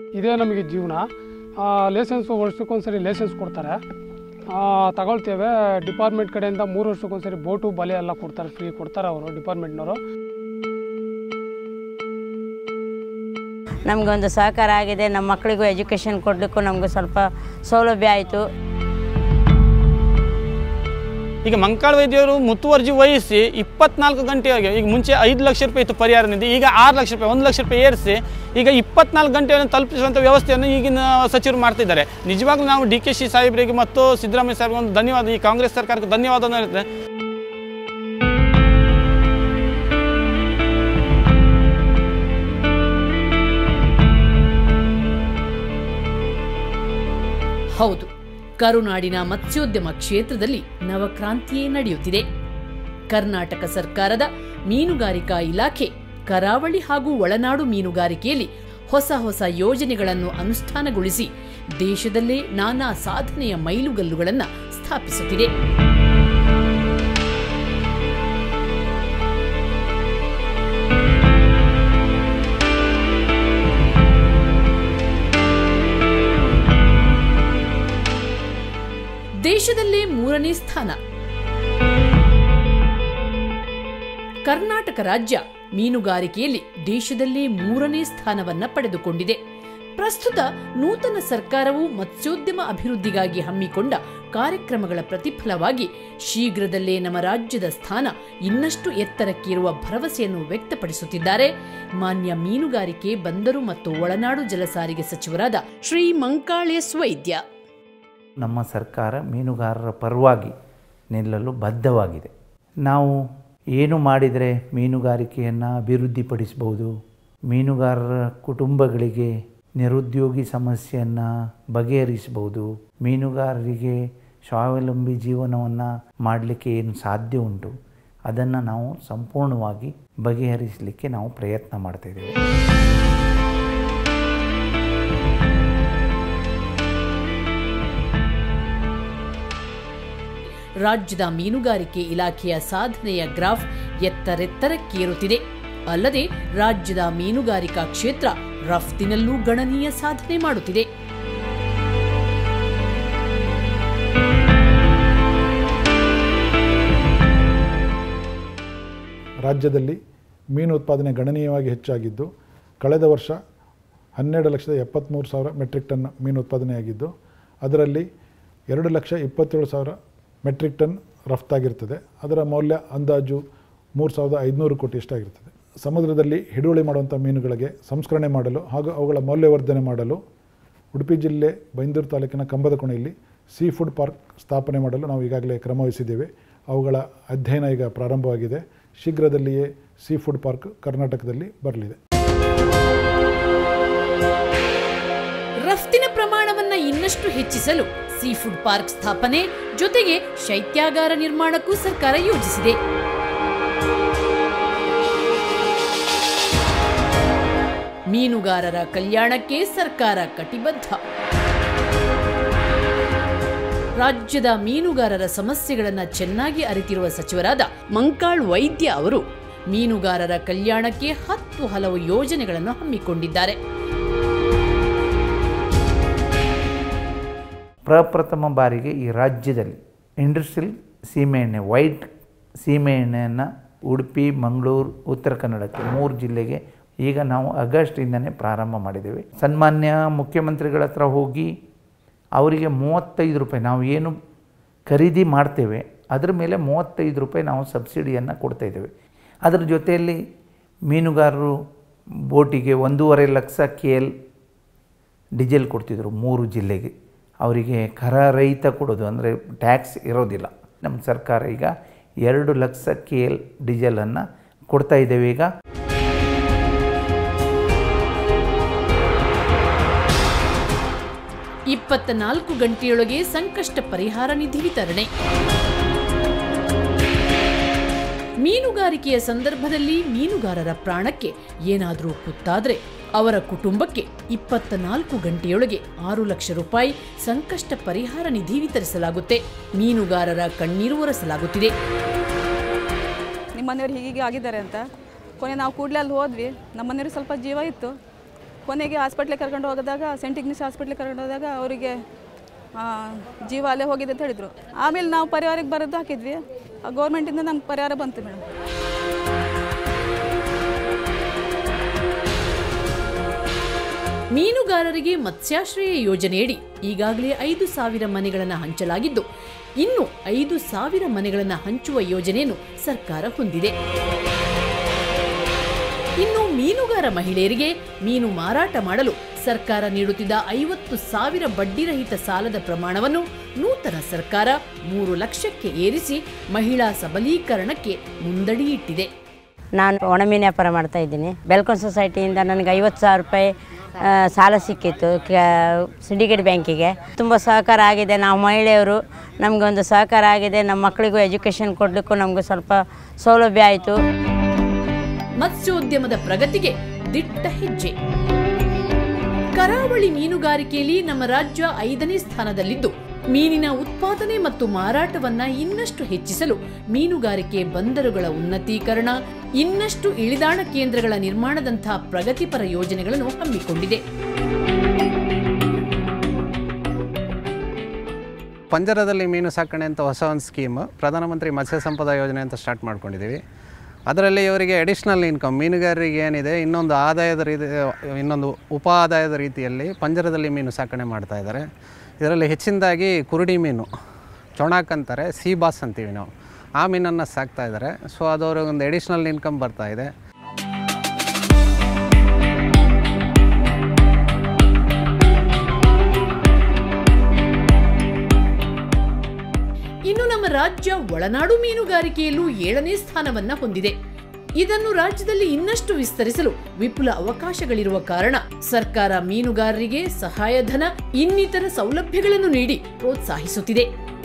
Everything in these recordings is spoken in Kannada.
ಇದೇ ನಮಗೆ ಜೀವನ ಲೈಸೆನ್ಸು ವರ್ಷಕ್ಕೊಂದ್ಸರಿ ಲೈಸೆನ್ಸ್ ಕೊಡ್ತಾರೆ ಆ, ತಗೊಳ್ತೇವೆ ಡಿಪಾರ್ಟ್ಮೆಂಟ್ ಕಡೆಯಿಂದ ಮೂರು ವರ್ಷಕ್ಕೊಂದ್ಸರಿ ಬೋಟು ಬಲೆ ಎಲ್ಲ ಕೊಡ್ತಾರೆ ಫ್ರೀ ಕೊಡ್ತಾರೆ ಅವರು ಡಿಪಾರ್ಟ್ಮೆಂಟ್ನವರು ನಮಗೊಂದು ಸಹಕಾರ ಆಗಿದೆ ನಮ್ಮ ಮಕ್ಕಳಿಗೂ ಎಜುಕೇಷನ್ ಕೊಡಲಿಕ್ಕೂ ನಮಗೂ ಸ್ವಲ್ಪ ಸೌಲಭ್ಯ ಆಯಿತು ಈಗ ಮಂಕಾಳ ವೈದ್ಯರು ಮುತುವರ್ಜಿ ವಹಿಸಿ ಇಪ್ಪತ್ನಾಲ್ಕು ಗಂಟೆಗೆ ಈಗ ಮುಂಚೆ ಐದು ಲಕ್ಷ ರೂಪಾಯಿ ಇತ್ತು ಪರಿಹಾರ ನಿಧಿ ಈಗ ಆರು ಲಕ್ಷ ರೂಪಾಯಿ ಒಂದು ಲಕ್ಷ ರೂಪಾಯಿ ಏರಿಸಿ ಈಗ ಇಪ್ಪತ್ನಾಲ್ಕು ಗಂಟೆಯನ್ನು ತಲುಪಿಸುವಂಥ ವ್ಯವಸ್ಥೆಯನ್ನು ಈಗಿನ ಸಚಿವರು ಮಾಡ್ತಿದ್ದಾರೆ ನಿಜವಾಗ್ಲೂ ನಾವು ಡಿ ಕೆ ಶಿ ಸಾಹೇಬರಿಗೆ ಮತ್ತು ಸಿದ್ದರಾಮಯ್ಯ ಸಾಹೇಬ್ರಿಗೆ ಒಂದು ಧನ್ಯವಾದ ಈ ಕಾಂಗ್ರೆಸ್ ಸರ್ಕಾರಕ್ಕೆ ಧನ್ಯವಾದ ಹೇಳ್ತೇನೆ ಹೌದು ಕರುನಾಡಿನ ಮತ್ಸ್ಯೋದ್ಯಮ ಕ್ಷೇತ್ರದಲ್ಲಿ ನವಕ್ರಾಂತಿಯೇ ನಡೆಯುತ್ತಿದೆ ಕರ್ನಾಟಕ ಸರ್ಕಾರದ ಮೀನುಗಾರಿಕಾ ಇಲಾಖೆ ಕರಾವಳಿ ಹಾಗೂ ಒಳನಾಡು ಮೀನುಗಾರಿಕೆಯಲ್ಲಿ ಹೊಸ ಹೊಸ ಯೋಜನೆಗಳನ್ನು ಅನುಷ್ಠಾನಗೊಳಿಸಿ ದೇಶದಲ್ಲೇ ನಾನಾ ಸಾಧನೆಯ ಮೈಲುಗಲ್ಲುಗಳನ್ನು ಸ್ಥಾಪಿಸುತ್ತಿದೆ ದೇಶದಲ್ಲೇ ಮೂರನೇ ಸ್ಥಾನ ಕರ್ನಾಟಕ ರಾಜ್ಯ ಮೀನುಗಾರಿಕೆಯಲ್ಲಿ ದೇಶದಲ್ಲೇ ಮೂರನೇ ಸ್ಥಾನವನ್ನ ಪಡೆದುಕೊಂಡಿದೆ ಪ್ರಸ್ತುತ ನೂತನ ಸರ್ಕಾರವು ಮತ್ಸ್ಯೋದ್ಯಮ ಅಭಿವೃದ್ಧಿಗಾಗಿ ಹಮ್ಮಿಕೊಂಡ ಕಾರ್ಯಕ್ರಮಗಳ ಪ್ರತಿಫಲವಾಗಿ ಶೀಘ್ರದಲ್ಲೇ ನಮ್ಮ ರಾಜ್ಯದ ಸ್ಥಾನ ಇನ್ನಷ್ಟು ಎತ್ತರಕ್ಕೇರುವ ಭರವಸೆಯನ್ನು ವ್ಯಕ್ತಪಡಿಸುತ್ತಿದ್ದಾರೆ ಮಾನ್ಯ ಮೀನುಗಾರಿಕೆ ಬಂದರು ಮತ್ತು ಒಳನಾಡು ಜಲಸಾರಿಗೆ ಸಚಿವರಾದ ಶ್ರೀ ಮಂಕಾಳ್ ಎಸ್ ವೈದ್ಯ ನಮ್ಮ ಸರ್ಕಾರ ಮೀನುಗಾರರ ಪರವಾಗಿ ನಿಲ್ಲಲು ಬದ್ಧವಾಗಿದೆ ನಾವು ಏನು ಮಾಡಿದರೆ ಮೀನುಗಾರಿಕೆಯನ್ನು ಅಭಿವೃದ್ಧಿಪಡಿಸ್ಬೋದು ಮೀನುಗಾರರ ಕುಟುಂಬಗಳಿಗೆ ನಿರುದ್ಯೋಗಿ ಸಮಸ್ಯೆಯನ್ನು ಬಗೆಹರಿಸ್ಬೋದು ಮೀನುಗಾರರಿಗೆ ಸ್ವಾವಲಂಬಿ ಜೀವನವನ್ನು ಮಾಡಲಿಕ್ಕೆ ಏನು ಸಾಧ್ಯ ಉಂಟು ಅದನ್ನು ನಾವು ಸಂಪೂರ್ಣವಾಗಿ ಬಗೆಹರಿಸಲಿಕ್ಕೆ ನಾವು ಪ್ರಯತ್ನ ಮಾಡ್ತಾಯಿದ್ದೇವೆ ರಾಜ್ಯದ ಮೀನುಗಾರಿಕೆ ಇಲಾಖೆಯ ಸಾಧನೆಯ ಗ್ರಾಫ್ ಎತ್ತರೆತ್ತರಕ್ಕೇರುತ್ತಿದೆ ಅಲ್ಲದೆ ರಾಜ್ಯದ ಮೀನುಗಾರಿಕಾ ಕ್ಷೇತ್ರ ರಫ್ತಿನಲ್ಲೂ ಗಣನೀಯ ಸಾಧನೆ ಮಾಡುತ್ತಿದೆ ರಾಜ್ಯದಲ್ಲಿ ಮೀನು ಉತ್ಪಾದನೆ ಗಣನೀಯವಾಗಿ ಹೆಚ್ಚಾಗಿದ್ದು ಕಳೆದ ವರ್ಷ ಹನ್ನೆರಡು ಲಕ್ಷದ ಎಪ್ಪತ್ತ್ಮೂರು ಸಾವಿರ ಮೆಟ್ರಿಕ್ ಟನ್ ಮೀನು ಉತ್ಪಾದನೆಯಾಗಿದ್ದು ಅದರಲ್ಲಿ ಎರಡು ಲಕ್ಷ ಇಪ್ಪತ್ತೇಳು ಸಾವಿರ ಮೆಟ್ರಿಕ್ ಟನ್ ರಫ್ತಾಗಿರ್ತದೆ ಅದರ ಮೌಲ್ಯ ಅಂದಾಜು ಮೂರು ಸಾವಿರದ ಐದುನೂರು ಕೋಟಿ ಇಷ್ಟಾಗಿರ್ತದೆ ಸಮುದ್ರದಲ್ಲಿ ಹಿಡುವಳಿ ಮಾಡುವಂಥ ಮೀನುಗಳಿಗೆ ಸಂಸ್ಕರಣೆ ಮಾಡಲು ಹಾಗೂ ಅವುಗಳ ಮೌಲ್ಯವರ್ಧನೆ ಮಾಡಲು ಉಡುಪಿ ಜಿಲ್ಲೆ ಬೈಂದೂರು ತಾಲೂಕಿನ ಕಂಬದ ಕೋಣೆಯಲ್ಲಿ ಸೀ ಫುಡ್ ಪಾರ್ಕ್ ಸ್ಥಾಪನೆ ಮಾಡಲು ನಾವು ಈಗಾಗಲೇ ಕ್ರಮ ವಹಿಸಿದ್ದೇವೆ ಅವುಗಳ ಅಧ್ಯಯನ ಈಗ ಪ್ರಾರಂಭವಾಗಿದೆ ಶೀಘ್ರದಲ್ಲಿಯೇ ಸೀ ಫುಡ್ ಪಾರ್ಕ್ ಕರ್ನಾಟಕದಲ್ಲಿ ಬರಲಿದೆ ರಫ್ತಿನ ಪ್ರಮಾಣವನ್ನ ಇನ್ನಷ್ಟು ಹೆಚ್ಚಿಸಲು ಸೀ ಫುಡ್ ಪಾರ್ಕ್ ಸ್ಥಾಪನೆ ಜೊತೆಗೆ ಶೈತ್ಯಾಗಾರ ನಿರ್ಮಾಣಕ್ಕೂ ಸರ್ಕಾರ ಯೋಜಿಸಿದೆ ಮೀನುಗಾರರ ಕಲ್ಯಾಣಕ್ಕೆ ಸರ್ಕಾರ ಕಟಿಬದ್ಧ ರಾಜ್ಯದ ಮೀನುಗಾರರ ಸಮಸ್ಯೆಗಳನ್ನು ಚೆನ್ನಾಗಿ ಅರಿತಿರುವ ಸಚಿವರಾದ ಮಂಕಾಳ್ ವೈದ್ಯ ಅವರು ಮೀನುಗಾರರ ಕಲ್ಯಾಣಕ್ಕೆ ಹತ್ತು ಹಲವು ಯೋಜನೆಗಳನ್ನು ಹಮ್ಮಿಕೊಂಡಿದ್ದಾರೆ ಪ್ರಪ್ರಥಮ ಬಾರಿಗೆ ಈ ರಾಜ್ಯದಲ್ಲಿ ಇಂಡಸ್ಟ್ರಿಯಲ್ ಸೀಮೆಎಣ್ಣೆ ವೈಟ್ ಸೀಮೆಎಣ್ಣೆಯನ್ನು ಉಡುಪಿ ಮಂಗಳೂರು ಉತ್ತರ ಕನ್ನಡಕ್ಕೆ ಮೂರು ಜಿಲ್ಲೆಗೆ ಈಗ ನಾವು ಆಗಸ್ಟಿಂದನೇ ಪ್ರಾರಂಭ ಮಾಡಿದ್ದೇವೆ ಸನ್ಮಾನ್ಯ ಮುಖ್ಯಮಂತ್ರಿಗಳ ಹತ್ರ ಹೋಗಿ ಅವರಿಗೆ ಮೂವತ್ತೈದು ರೂಪಾಯಿ ನಾವು ಏನು ಖರೀದಿ ಮಾಡ್ತೇವೆ ಅದರ ಮೇಲೆ ಮೂವತ್ತೈದು ರೂಪಾಯಿ ನಾವು ಸಬ್ಸಿಡಿಯನ್ನು ಕೊಡ್ತಾಯಿದ್ದೇವೆ ಅದರ ಜೊತೆಯಲ್ಲಿ ಮೀನುಗಾರರು ಬೋಟಿಗೆ ಒಂದೂವರೆ ಲಕ್ಷ ಕೆ ಎಲ್ ಡೀಸೆಲ್ ಕೊಡ್ತಿದ್ರು ಮೂರು ಜಿಲ್ಲೆಗೆ ಅವರಿಗೆ ಕರ ರಹಿತ ಕೊಡೋದು ಅಂದರೆ ಟ್ಯಾಕ್ಸ್ ಇರೋದಿಲ್ಲ ನಮ್ಮ ಸರ್ಕಾರ ಈಗ ಎರಡು ಲಕ್ಷ ಕೆ ಎಲ್ ಡೀಸೆಲನ್ನು ಕೊಡ್ತಾ ಇದ್ದೇವೆ ಈಗ ಇಪ್ಪತ್ತ ನಾಲ್ಕು ಗಂಟೆಯೊಳಗೆ ಸಂಕಷ್ಟ ಪರಿಹಾರ ನಿಧಿ ವಿತರಣೆ ಮೀನುಗಾರಿಕೆಯ ಸಂದರ್ಭದಲ್ಲಿ ಮೀನುಗಾರರ ಪ್ರಾಣಕ್ಕೆ ಏನಾದರೂ ಕುತ್ತಾದ್ರೆ ಅವರ ಕುಟುಂಬಕ್ಕೆ ಇಪ್ಪತ್ತ ನಾಲ್ಕು ಗಂಟೆಯೊಳಗೆ ಆರು ಲಕ್ಷ ರೂಪಾಯಿ ಸಂಕಷ್ಟ ಪರಿಹಾರ ನಿಧಿ ವಿತರಿಸಲಾಗುತ್ತೆ ಮೀನುಗಾರರ ಕಣ್ಣೀರು ಒರೆಸಲಾಗುತ್ತಿದೆ ನಿಮ್ಮ ಮನೆಯವ್ರು ಹೀಗೀಗೆ ಆಗಿದ್ದಾರೆ ಅಂತ ಕೊನೆ ನಾವು ಕೂಡಲೇ ಅಲ್ಲಿ ಹೋದ್ವಿ ನಮ್ಮ ಮನೆಯವ್ರಿಗೆ ಸ್ವಲ್ಪ ಜೀವ ಇತ್ತು ಕೊನೆಗೆ ಹಾಸ್ಪಿಟ್ಲಿಗೆ ಕರ್ಕೊಂಡು ಹೋಗಿದಾಗ ಸೆಂಟ್ ಇಗ್ನಿಸ್ ಹಾಸ್ಪಿಟ್ಲಿಗೆ ಕರ್ಕೊಂಡು ಹೋದಾಗ ಅವರಿಗೆ ಜೀವ ಅಲ್ಲೇ ಹೋಗಿದೆ ಅಂತ ಹೇಳಿದರು ಆಮೇಲೆ ನಾವು ಪರಿಹಾರಕ್ಕೆ ಬರೋದು ಹಾಕಿದ್ವಿ ಗೌರ್ಮೆಂಟಿಂದ ನಮ್ಗೆ ಪರಿಹಾರ ಬಂತು ಮೇಡಮ್ ಮೀನುಗಾರರಿಗೆ ಮತ್ಸ್ಯಾಶ್ರಯ ಯೋಜನೆಯಡಿ ಈಗಾಗಲೇ ಐದು ಸಾವಿರ ಮನೆಗಳನ್ನು ಹಂಚಲಾಗಿದ್ದು ಇನ್ನು ಐದು ಸಾವಿರ ಮನೆಗಳನ್ನು ಹಂಚುವ ಯೋಜನೆಯನ್ನು ಸರ್ಕಾರ ಹೊಂದಿದೆ ಇನ್ನು ಮೀನುಗಾರ ಮಹಿಳೆಯರಿಗೆ ಮೀನು ಮಾರಾಟ ಮಾಡಲು ಸರ್ಕಾರ ನೀಡುತ್ತಿದ್ದ ಐವತ್ತು ಸಾವಿರ ಬಡ್ಡಿರಹಿತ ಸಾಲದ ಪ್ರಮಾಣವನ್ನು ನೂತನ ಸರ್ಕಾರ ಮೂರು ಲಕ್ಷಕ್ಕೆ ಏರಿಸಿ ಮಹಿಳಾ ಸಬಲೀಕರಣಕ್ಕೆ ಮುಂದಡಿಯಿಟ್ಟಿದೆ ನಾನು ಒಣಮೀನು ವ್ಯಾಪಾರ ಮಾಡ್ತಾ ಇದ್ದೀನಿ ಬೆಲ್ಕಾನ್ ಸೊಸೈಟಿಯಿಂದ ನನಗೆ ಐವತ್ತು ಸಾವಿರ ರೂಪಾಯಿ ಆ, ಸಾಲ ಸಿಕ್ಕಿತ್ತು ಸಿಂಡಿಕೇಟ್ ಬ್ಯಾಂಕಿಗೆ ತುಂಬ ಸಹಕಾರ ಆಗಿದೆ ನಾವು ಮಹಿಳೆಯರು ನಮಗೆ ಒಂದು ಸಹಕಾರ ಆಗಿದೆ ನಮ್ಮ ಮಕ್ಕಳಿಗೂ ಎಜುಕೇಷನ್ ಕೊಡಲಿಕ್ಕೂ ನಮಗೂ ಸ್ವಲ್ಪ ಸೌಲಭ್ಯ ಆಯಿತು ಮತ್ಸ್ಯೋದ್ಯಮದ ಪ್ರಗತಿಗೆ ದಿಟ್ಟ ಹೆಜ್ಜೆ ಕರಾವಳಿ ಮೀನುಗಾರಿಕೆಯಲ್ಲಿ ನಮ್ಮ ರಾಜ್ಯ ಐದನೇ ಸ್ಥಾನದಲ್ಲಿದ್ದು ಮೀನಿನ ಉತ್ಪಾದನೆ ಮತ್ತು ಮಾರಾಟವನ್ನ ಇನ್ನಷ್ಟು ಹೆಚ್ಚಿಸಲು ಮೀನುಗಾರಿಕೆ ಬಂದರುಗಳ ಉನ್ನತೀಕರಣ ಇನ್ನಷ್ಟು ಇಳಿದಾಣ ಕೇಂದ್ರಗಳ ನಿರ್ಮಾಣದಂತಹ ಪ್ರಗತಿಪರ ಯೋಜನೆಗಳನ್ನು ಹಮ್ಮಿಕೊಂಡಿದೆ ಪಂಜರದಲ್ಲಿ ಮೀನು ಸಾಕಣೆ ಅಂತ ಹೊಸ ಒಂದು ಸ್ಕೀಮ್ ಪ್ರಧಾನಮಂತ್ರಿ ಮತ್ಸ್ಯ ಸಂಪದ ಯೋಜನೆ ಅಂತ ಸ್ಟಾರ್ಟ್ ಮಾಡ್ಕೊಂಡಿದ್ದೀವಿ ಅದರಲ್ಲಿ ಇವರಿಗೆ ಅಡಿಷ್ನಲ್ ಇನ್ಕಮ್ ಮೀನುಗಾರರಿಗೆ ಏನಿದೆ ಇನ್ನೊಂದು ಆದಾಯದ ರೀತಿ ಇನ್ನೊಂದು ಉಪ ಆದಾಯದ ರೀತಿಯಲ್ಲಿ ಪಂಜರದಲ್ಲಿ ಮೀನು ಸಾಕಣೆ ಮಾಡ್ತಾ ಇದ್ದಾರೆ ಇದರಲ್ಲಿ ಹೆಚ್ಚಿನದಾಗಿ ಕುರುಡಿ ಮೀನು ಚೊಣಾಕ್ ಅಂತಾರೆ ಸಿ ಬಾಸ್ ಅಂತೀವಿ ನಾವು ಆ ಮೀನನ್ನು ಸಾಕ್ತಾ ಇದ್ದಾರೆ ಸೊ ಅದು ಅವ್ರಿಗೆ ಒಂದು ಅಡಿಷ್ನಲ್ ಇನ್ಕಮ್ ಬರ್ತಾ ಇದೆ ಇನ್ನು ನಮ್ಮ ರಾಜ್ಯ ಒಳನಾಡು ಮೀನುಗಾರಿಕೆಯಲ್ಲೂ ಏಳನೇ ಸ್ಥಾನವನ್ನ ಹೊಂದಿದೆ ಇದನ್ನು ರಾಜ್ಯದಲ್ಲಿ ಇನ್ನಷ್ಟು ವಿಸ್ತರಿಸಲು ವಿಪುಲ ಅವಕಾಶಗಳಿರುವ ಕಾರಣ ಸರ್ಕಾರ ಮೀನುಗಾರರಿಗೆ ಸಹಾಯಧನ ಇನ್ನಿತರ ಸೌಲಭ್ಯಗಳನ್ನು ನೀಡಿ ಪ್ರೋತ್ಸಾಹಿಸುತ್ತಿದೆ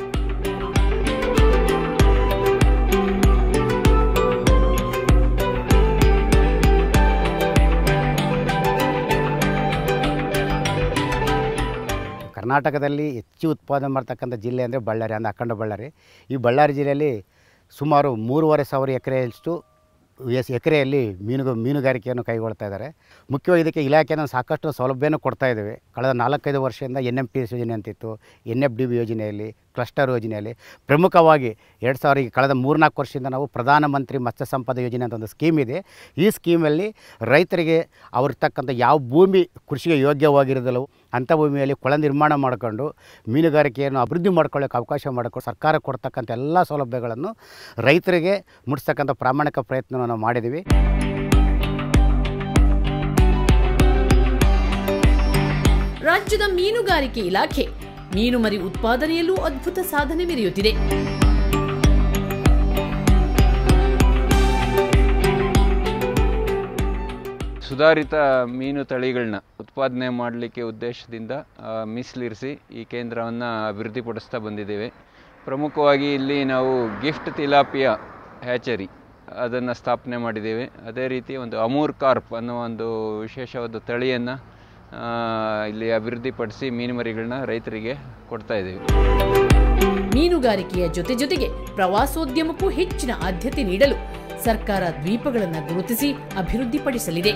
ಕರ್ನಾಟಕದಲ್ಲಿ ಹೆಚ್ಚು ಉತ್ಪಾದನೆ ಮಾಡ್ತಕ್ಕಂಥ ಜಿಲ್ಲೆ ಅಂದರೆ ಬಳ್ಳಾರಿ ಅಂದರೆ ಅಖಂಡ ಬಳ್ಳಾರಿ ಈ ಬಳ್ಳಾರಿ ಜಿಲ್ಲೆಯಲ್ಲಿ ಸುಮಾರು ಮೂರುವರೆ ಸಾವಿರ ಎಕರೆಯಷ್ಟು ಎಸ್ ಎಕರೆಯಲ್ಲಿ ಮೀನುಗ ಮೀನುಗಾರಿಕೆಯನ್ನು ಕೈಗೊಳ್ತಾ ಇದ್ದಾರೆ ಮುಖ್ಯವಾಗಿ ಇದಕ್ಕೆ ಇಲಾಖೆನ ಸಾಕಷ್ಟು ಸೌಲಭ್ಯನೂ ಕೊಡ್ತಾ ಇದ್ದೇವೆ ಕಳೆದ ನಾಲ್ಕೈದು ವರ್ಷದಿಂದ ಎನ್ ಎಂ ಪಿ ಎಸ್ ಯೋಜನೆ ಅಂತಿತ್ತು ಎನ್ ಎಫ್ ಡಿ ಬಿ ಯೋಜನೆಯಲ್ಲಿ ಕ್ಲಸ್ಟರ್ ಯೋಜನೆಯಲ್ಲಿ ಪ್ರಮುಖವಾಗಿ ಎರಡು ಸಾವಿರ ಈಗ ಕಳೆದ ಮೂರ್ನಾಲ್ಕು ವರ್ಷದಿಂದ ನಾವು ಪ್ರಧಾನಮಂತ್ರಿ ಮತ್ಸ್ಯ ಸಂಪದ ಯೋಜನೆ ಅಂತ ಒಂದು ಸ್ಕೀಮ್ ಇದೆ ಈ ಸ್ಕೀಮಲ್ಲಿ ರೈತರಿಗೆ ಅವ್ರಿರ್ತಕ್ಕಂಥ ಯಾವ ಭೂಮಿ ಕೃಷಿಗೆ ಯೋಗ್ಯವಾಗಿರೋದಿಲ್ಲವೋ ಅಂಥ ಭೂಮಿಯಲ್ಲಿ ಕೊಳ ನಿರ್ಮಾಣ ಮಾಡಿಕೊಂಡು ಮೀನುಗಾರಿಕೆಯನ್ನು ಅಭಿವೃದ್ಧಿ ಮಾಡ್ಕೊಳ್ಳೋಕೆ ಅವಕಾಶ ಮಾಡಿಕೊಂಡು ಸರ್ಕಾರ ಕೊಡ್ತಕ್ಕಂಥ ಎಲ್ಲ ಸೌಲಭ್ಯಗಳನ್ನು ರೈತರಿಗೆ ಮುಟ್ಟಿಸ್ತಕ್ಕಂಥ ಪ್ರಾಮಾಣಿಕ ಪ್ರಯತ್ನವನ್ನು ನಾವು ಮಾಡಿದ್ದೀವಿ ರಾಜ್ಯದ ಮೀನುಗಾರಿಕೆ ಇಲಾಖೆ ಮೀನು ಮರಿ ಉತ್ಪಾದನೆಯಲ್ಲೂ ಅದ್ಭುತ ಸಾಧನೆ ಮೆರೆಯುತ್ತಿದೆ ಸುಧಾರಿತ ಮೀನು ತಳಿಗಳನ್ನ ಉತ್ಪಾದನೆ ಮಾಡಲಿಕ್ಕೆ ಉದ್ದೇಶದಿಂದ ಆ, ಮೀಸಲಿರಿಸಿ ಈ ಕೇಂದ್ರವನ್ನು ಅಭಿವೃದ್ಧಿಪಡಿಸ್ತಾ ಬಂದಿದ್ದೇವೆ ಪ್ರಮುಖವಾಗಿ ಇಲ್ಲಿ ನಾವು ಗಿಫ್ಟ್ ತಿಲಾಪಿಯ ಹ್ಯಾಚರಿ ಅದನ್ನು ಸ್ಥಾಪನೆ ಮಾಡಿದ್ದೇವೆ ಅದೇ ರೀತಿ ಒಂದು ಅಮೂರ್ ಕಾರ್ಪ್ ಅನ್ನೋ ಒಂದು ವಿಶೇಷವಾದ ತಳಿಯನ್ನು ಇಲ್ಲಿ ಅಭಿವೃದ್ಧಿಪಡಿಸಿ ಮೀನುಮರಿಗಳನ್ನ ರೈತರಿಗೆ ಕೊಡ್ತಾ ಇದ್ದೀವಿ ಮೀನುಗಾರಿಕೆಯ ಜೊತೆ ಜೊತೆಗೆ ಪ್ರವಾಸೋದ್ಯಮಕ್ಕೂ ಹೆಚ್ಚಿನ ಆದ್ಯತೆ ನೀಡಲು ಸರ್ಕಾರ ದ್ವೀಪಗಳನ್ನು ಗುರುತಿಸಿ ಅಭಿವೃದ್ಧಿಪಡಿಸಲಿದೆ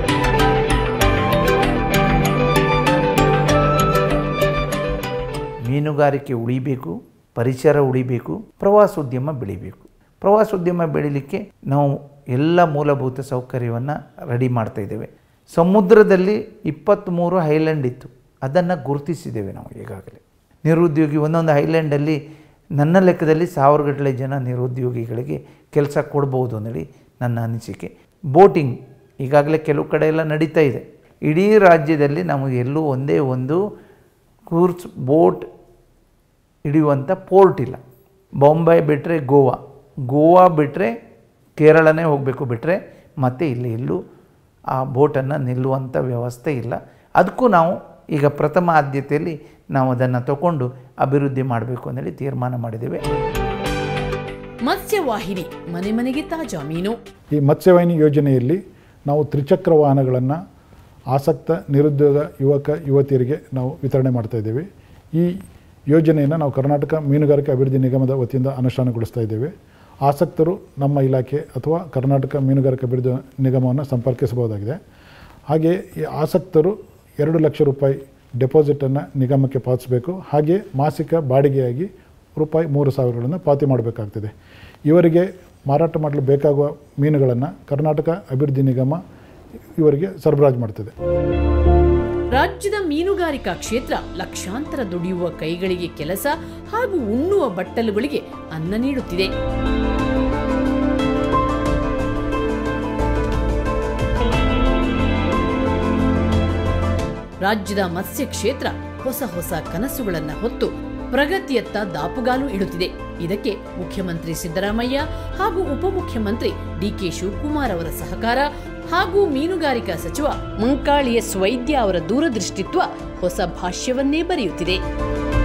ಮೀನುಗಾರಿಕೆ ಉಳಿಬೇಕು ಪರಿಸರ ಉಳಿಬೇಕು ಪ್ರವಾಸೋದ್ಯಮ ಬೆಳಿಬೇಕು ಪ್ರವಾಸೋದ್ಯಮ ಬೆಳಿಲಿಕ್ಕೆ ನಾವು ಎಲ್ಲ ಮೂಲಭೂತ ಸೌಕರ್ಯವನ್ನು ರೆಡಿ ಮಾಡ್ತಾ ಇದ್ದೇವೆ ಸಮುದ್ರದಲ್ಲಿ ಇಪ್ಪತ್ತ್ಮೂರು ಹೈಲ್ಯಾಂಡ್ ಇತ್ತು ಅದನ್ನು ಗುರುತಿಸಿದ್ದೇವೆ ನಾವು ಈಗಾಗಲೇ ನಿರುದ್ಯೋಗಿ ಒಂದೊಂದು ಹೈಲ್ಯಾಂಡಲ್ಲಿ ನನ್ನ ಲೆಕ್ಕದಲ್ಲಿ ಸಾವಿರಗಟ್ಟಲೆ ಜನ ನಿರುದ್ಯೋಗಿಗಳಿಗೆ ಕೆಲಸ ಕೊಡ್ಬೋದು ಅಂದೇಳಿ ನನ್ನ ಅನಿಸಿಕೆ ಬೋಟಿಂಗ್ ಈಗಾಗಲೇ ಕೆಲವು ಕಡೆ ಎಲ್ಲ ನಡೀತಾ ಇದೆ ಇಡೀ ರಾಜ್ಯದಲ್ಲಿ ನಮಗೆ ಎಲ್ಲೂ ಒಂದೇ ಒಂದು ಕೂರ್ಸ್ ಬೋಟ್ ಹಿಡಿಯುವಂಥ ಪೋರ್ಟ್ ಇಲ್ಲ ಬಾಂಬೆ ಬಿಟ್ಟರೆ ಗೋವಾ ಗೋವಾ ಬಿಟ್ಟರೆ ಕೇರಳನೇ ಹೋಗಬೇಕು ಬಿಟ್ಟರೆ ಮತ್ತು ಇಲ್ಲಿ ಎಲ್ಲೂ ಆ ಬೋಟನ್ನು ನಿಲ್ಲುವಂಥ ವ್ಯವಸ್ಥೆ ಇಲ್ಲ ಅದಕ್ಕೂ ನಾವು ಈಗ ಪ್ರಥಮ ಆದ್ಯತೆಯಲ್ಲಿ ನಾವು ಅದನ್ನು ತಗೊಂಡು ಅಭಿವೃದ್ಧಿ ಮಾಡಬೇಕು ಅಂತೇಳಿ ತೀರ್ಮಾನ ಮಾಡಿದ್ದೇವೆ ಮತ್ಸ್ಯವಾಹಿನಿ ಮನೆ ಮನೆಗೆ ತಾಜಾ ಮೀನು ಈ ಮತ್ಸ್ಯವಾಹಿನಿ ಯೋಜನೆಯಲ್ಲಿ ನಾವು ತ್ರಿಚಕ್ರ ವಾಹನಗಳನ್ನು ಆಸಕ್ತ ನಿರುದ್ಯೋಗ ಯುವಕ ಯುವತಿಯರಿಗೆ ನಾವು ವಿತರಣೆ ಮಾಡ್ತಾ ಇದ್ದೇವೆ ಈ ಯೋಜನೆಯನ್ನು ನಾವು ಕರ್ನಾಟಕ ಮೀನುಗಾರಿಕೆ ಅಭಿವೃದ್ಧಿ ನಿಗಮದ ವತಿಯಿಂದ ಅನುಷ್ಠಾನಗೊಳಿಸ್ತಾ ಇದ್ದೇವೆ ಆಸಕ್ತರು ನಮ್ಮ ಇಲಾಖೆ ಅಥವಾ ಕರ್ನಾಟಕ ಮೀನುಗಾರಿಕೆ ಅಭಿವೃದ್ಧಿ ನಿಗಮವನ್ನು ಸಂಪರ್ಕಿಸಬಹುದಾಗಿದೆ ಹಾಗೆ ಈ ಆಸಕ್ತರು ಎರಡು ಲಕ್ಷ ರೂಪಾಯಿ ಡೆಪಾಸಿಟನ್ನು ನಿಗಮಕ್ಕೆ ಪಾವತಿಸಬೇಕು ಹಾಗೆ ಮಾಸಿಕ ಬಾಡಿಗೆಯಾಗಿ ರೂಪಾಯಿ ಮೂರು ಸಾವಿರಗಳನ್ನು ಪಾವತಿ ಮಾಡಬೇಕಾಗ್ತದೆ ಇವರಿಗೆ ಮಾರಾಟ ಮಾಡಲು ಬೇಕಾಗುವ ಮೀನುಗಳನ್ನು ಕರ್ನಾಟಕ ಅಭಿವೃದ್ಧಿ ನಿಗಮ ಇವರಿಗೆ ಸರಬರಾಜು ಮಾಡ್ತದೆ ರಾಜ್ಯದ ಮೀನುಗಾರಿಕಾ ಕ್ಷೇತ್ರ ಲಕ್ಷಾಂತರ ದುಡಿಯುವ ಕೈಗಳಿಗೆ ಕೆಲಸ ಹಾಗೂ ಉಣ್ಣುವ ಬಟ್ಟಲುಗಳಿಗೆ ಅನ್ನ ನೀಡುತ್ತಿದೆ ರಾಜ್ಯದ ಮತ್ಸ್ಯ ಕ್ಷೇತ್ರ ಹೊಸ ಹೊಸ ಕನಸುಗಳನ್ನು ಹೊತ್ತು ಪ್ರಗತಿಯತ್ತ ದಾಪುಗಾಲು ಇಡುತ್ತಿದೆ ಇದಕ್ಕೆ ಮುಖ್ಯಮಂತ್ರಿ ಸಿದ್ದರಾಮಯ್ಯ ಹಾಗೂ ಉಪಮುಖ್ಯಮಂತ್ರಿ ಡಿಕೆ ಶಿವಕುಮಾರ್ ಅವರ ಸಹಕಾರ ಹಾಗೂ ಮೀನುಗಾರಿಕಾ ಸಚಿವ ಮಂಕಾಳಿ ಎಸ್ ವೈದ್ಯ ಅವರ ದೂರದೃಷ್ಟಿತ್ವ ಹೊಸ ಭಾಷ್ಯವನ್ನೇ ಬರೆಯುತ್ತಿದೆ